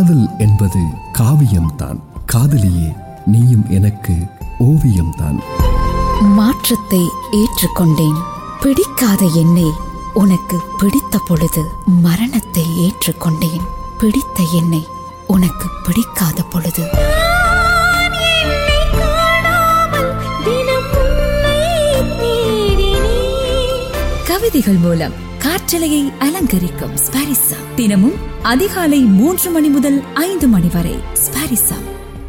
காதல் என்பது காவியம்தான் காதலியே நீயும் எனக்கு ஓவியம்தான் மாற்றத்தை ஏற்றுக்கொண்டேன் பிடிக்காத என்னை உனக்கு பிடித்த பொழுது மரணத்தை ஏற்றுக்கொண்டேன் பிடித்த என்னை உனக்கு பிடிக்காத பொழுது கவிதைகள் மூலம் காற்றலையை அலங்கரிக்கும் ஸ்பாரிசா தினமும் அதிகாலை மூன்று மணி முதல் ஐந்து மணி வரை ஸ்பாரிசா